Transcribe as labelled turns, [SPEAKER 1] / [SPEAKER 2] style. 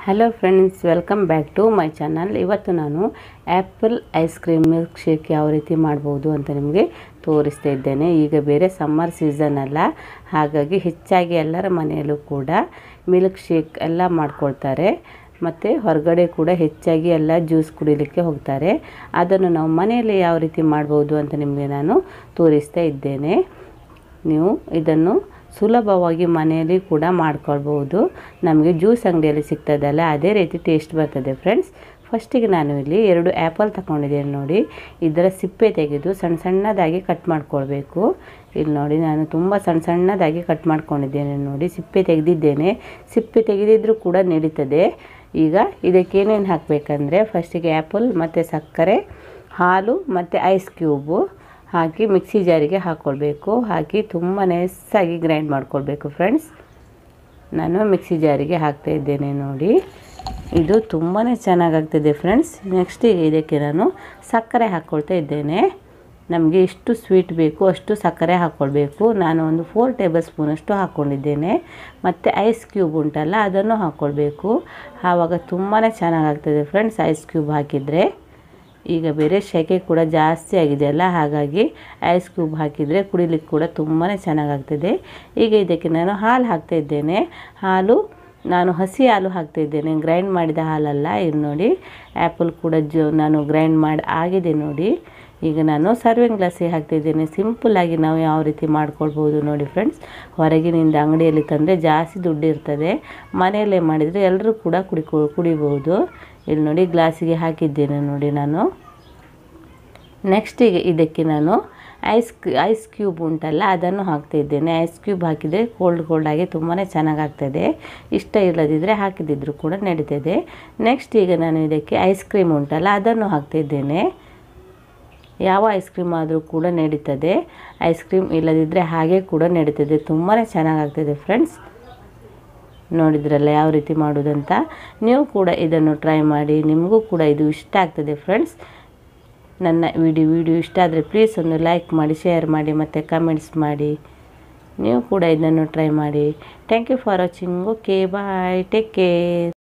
[SPEAKER 1] hello friends welcome back to my channel ಇವತ್ತು ನಾನು apple ice cream milkshake ಯಾವ ರೀತಿ ಮಾಡ್ಬೋದು ಅಂತ ನಿಮಗೆ ತೋರಿಸ್ತಾ ಇದ್ದೇನೆ ಈಗ ಬೇರೆ ಸಮ್ಮರ್ ಸೀಸನ್ ಅಲ್ಲ ಹಾಗಾಗಿ ಹೆಚ್ಚಾಗಿ ಎಲ್ಲರ ಮನೆಯಲ್ಲೂ ಕೂಡ ಮಿಲ್ಕ್ ಶೇಕ್ ಎಲ್ಲ ಮಾಡ್ಕೊಳ್ತಾರೆ ಮತ್ತು ಹೊರಗಡೆ ಕೂಡ ಹೆಚ್ಚಾಗಿ ಎಲ್ಲ ಜ್ಯೂಸ್ ಕುಡಿಲಿಕ್ಕೆ ಹೋಗ್ತಾರೆ ಅದನ್ನು ನಾವು ಮನೆಯಲ್ಲಿ ಯಾವ ರೀತಿ ಮಾಡ್ಬೋದು ಅಂತ ನಿಮಗೆ ನಾನು ತೋರಿಸ್ತಾ ಇದ್ದೇನೆ ನೀವು ಇದನ್ನು ಸುಲಭವಾಗಿ ಮನೆಯಲ್ಲಿ ಕೂಡ ಮಾಡ್ಕೊಳ್ಬೋದು ನಮಗೆ ಜ್ಯೂಸ್ ಅಂಗಡಿಯಲ್ಲಿ ಸಿಗ್ತದಲ್ಲ ಅದೇ ರೀತಿ ಟೇಸ್ಟ್ ಬರ್ತದೆ ಫ್ರೆಂಡ್ಸ್ ಫಸ್ಟಿಗೆ ನಾನು ಇಲ್ಲಿ ಎರಡು ಆ್ಯಪಲ್ ತಗೊಂಡಿದ್ದೇನೆ ನೋಡಿ ಇದರ ಸಿಪ್ಪೆ ತೆಗೆದು ಸಣ್ಣ ಸಣ್ಣದಾಗಿ ಕಟ್ ಮಾಡ್ಕೊಳ್ಬೇಕು ಇಲ್ಲಿ ನೋಡಿ ನಾನು ತುಂಬ ಸಣ್ಣ ಸಣ್ಣದಾಗಿ ಕಟ್ ಮಾಡ್ಕೊಂಡಿದ್ದೇನೆ ನೋಡಿ ಸಿಪ್ಪೆ ತೆಗೆದಿದ್ದೇನೆ ಸಿಪ್ಪೆ ತೆಗೆದಿದ್ದರೂ ಕೂಡ ನಡೀತದೆ ಈಗ ಇದಕ್ಕೆ ಏನೇನು ಹಾಕಬೇಕಂದ್ರೆ ಫಸ್ಟಿಗೆ ಆ್ಯಪಲ್ ಮತ್ತು ಸಕ್ಕರೆ ಹಾಲು ಮತ್ತು ಐಸ್ ಕ್ಯೂಬು ಹಾಕಿ ಮಿಕ್ಸಿ ಜಾರಿಗೆ ಹಾಕ್ಕೊಳ್ಬೇಕು ಹಾಕಿ ತುಂಬ ನೈಸಾಗಿ ಗ್ರೈಂಡ್ ಮಾಡ್ಕೊಳ್ಬೇಕು ಫ್ರೆಂಡ್ಸ್ ನಾನು ಮಿಕ್ಸಿ ಜಾರಿಗೆ ಹಾಕ್ತಾ ಇದ್ದೇನೆ ನೋಡಿ ಇದು ತುಂಬಾ ಚೆನ್ನಾಗಾಗ್ತದೆ ಫ್ರೆಂಡ್ಸ್ ನೆಕ್ಸ್ಟ್ ಇದಕ್ಕೆ ನಾನು ಸಕ್ಕರೆ ಹಾಕ್ಕೊಳ್ತಾ ಇದ್ದೇನೆ ನಮಗೆ ಎಷ್ಟು ಸ್ವೀಟ್ ಬೇಕು ಅಷ್ಟು ಸಕ್ಕರೆ ಹಾಕ್ಕೊಳ್ಬೇಕು ನಾನು ಒಂದು ಫೋರ್ ಟೇಬಲ್ ಸ್ಪೂನಷ್ಟು ಹಾಕ್ಕೊಂಡಿದ್ದೇನೆ ಮತ್ತು ಐಸ್ ಕ್ಯೂಬ್ ಉಂಟಲ್ಲ ಅದನ್ನು ಹಾಕ್ಕೊಳ್ಬೇಕು ಆವಾಗ ತುಂಬಾ ಚೆನ್ನಾಗಾಗ್ತದೆ ಫ್ರೆಂಡ್ಸ್ ಐಸ್ ಕ್ಯೂಬ್ ಹಾಕಿದರೆ ಈಗ ಬೇರೆ ಸೆಕೆ ಕೂಡ ಜಾಸ್ತಿ ಆಗಿದೆಯಲ್ಲ ಹಾಗಾಗಿ ಐಸ್ ಕ್ಯೂಬ್ ಹಾಕಿದರೆ ಕುಡಿಲಿಕ್ಕೆ ಕೂಡ ತುಂಬಾ ಚೆನ್ನಾಗಾಗ್ತದೆ ಈಗ ಇದಕ್ಕೆ ನಾನು ಹಾಲು ಹಾಕ್ತಾ ಇದ್ದೇನೆ ಹಾಲು ನಾನು ಹಸಿ ಹಾಲು ಹಾಕ್ತಾ ಇದ್ದೇನೆ ಗ್ರೈಂಡ್ ಮಾಡಿದ ಹಾಲಲ್ಲ ಇದು ನೋಡಿ ಆ್ಯಪಲ್ ಕೂಡ ಜೋ ನಾನು ಗ್ರೈಂಡ್ ಮಾಡಿ ಆಗಿದೆ ನೋಡಿ ಈಗ ನಾನು ಸರ್ವಿಂಗ್ ಗ್ಲಾಸಿಗೆ ಹಾಕ್ತಾಯಿದ್ದೇನೆ ಸಿಂಪಲ್ಲಾಗಿ ನಾವು ಯಾವ ರೀತಿ ಮಾಡ್ಕೊಳ್ಬೋದು ನೋಡಿ ಫ್ರೆಂಡ್ಸ್ ಹೊರಗಿನಿಂದ ಅಂಗಡಿಯಲ್ಲಿ ತಂದರೆ ಜಾಸ್ತಿ ದುಡ್ಡು ಇರ್ತದೆ ಮನೆಯಲ್ಲೇ ಮಾಡಿದರೆ ಎಲ್ಲರೂ ಕೂಡ ಕುಡಿಕೊ ಕುಡಿಬೋದು ಇಲ್ಲಿ ನೋಡಿ ಗ್ಲಾಸಿಗೆ ಹಾಕಿದ್ದೇನೆ ನೋಡಿ ನಾನು ನೆಕ್ಸ್ಟಿಗೆ ಇದಕ್ಕೆ ನಾನು ಐಸ್ ಐಸ್ ಕ್ಯೂಬ್ ಉಂಟಲ್ಲ ಅದನ್ನು ಹಾಕ್ತಾಯಿದ್ದೇನೆ ಐಸ್ ಕ್ಯೂಬ್ ಹಾಕಿದರೆ ಕೋಲ್ಡ್ ಕೋಲ್ಡಾಗಿ ತುಂಬಾ ಚೆನ್ನಾಗಾಗ್ತದೆ ಇಷ್ಟ ಇಲ್ಲದಿದ್ದರೆ ಹಾಕಿದಿದ್ರು ಕೂಡ ನಡೀತದೆ ನೆಕ್ಸ್ಟ್ ಈಗ ನಾನು ಇದಕ್ಕೆ ಐಸ್ ಕ್ರೀಮ್ ಉಂಟಲ್ಲ ಅದನ್ನು ಹಾಕ್ತಾಯಿದ್ದೇನೆ ಯಾವ ಐಸ್ ಕ್ರೀಮ್ ಆದರೂ ಕೂಡ ನಡೀತದೆ ಐಸ್ ಕ್ರೀಮ್ ಇಲ್ಲದಿದ್ದರೆ ಹಾಗೆ ಕೂಡ ನಡೀತದೆ ತುಂಬಾ ಚೆನ್ನಾಗಾಗ್ತದೆ ಫ್ರೆಂಡ್ಸ್ ನೋಡಿದ್ರಲ್ಲ ಯಾವ ರೀತಿ ಮಾಡೋದಂತ ನೀವು ಕೂಡ ಇದನ್ನು ಟ್ರೈ ಮಾಡಿ ನಿಮಗೂ ಕೂಡ ಇದು ಇಷ್ಟ ಆಗ್ತದೆ ಫ್ರೆಂಡ್ಸ್ ನನ್ನ ವಿಡಿಯೋ ವಿಡಿಯೋ ಇಷ್ಟ ಆದರೆ ಪ್ಲೀಸ್ ಒಂದು ಲೈಕ್ ಮಾಡಿ ಶೇರ್ ಮಾಡಿ ಮತ್ತು ಕಮೆಂಟ್ಸ್ ಮಾಡಿ ನೀವು ಕೂಡ ಇದನ್ನು ಟ್ರೈ ಮಾಡಿ thank you for watching okay bye take care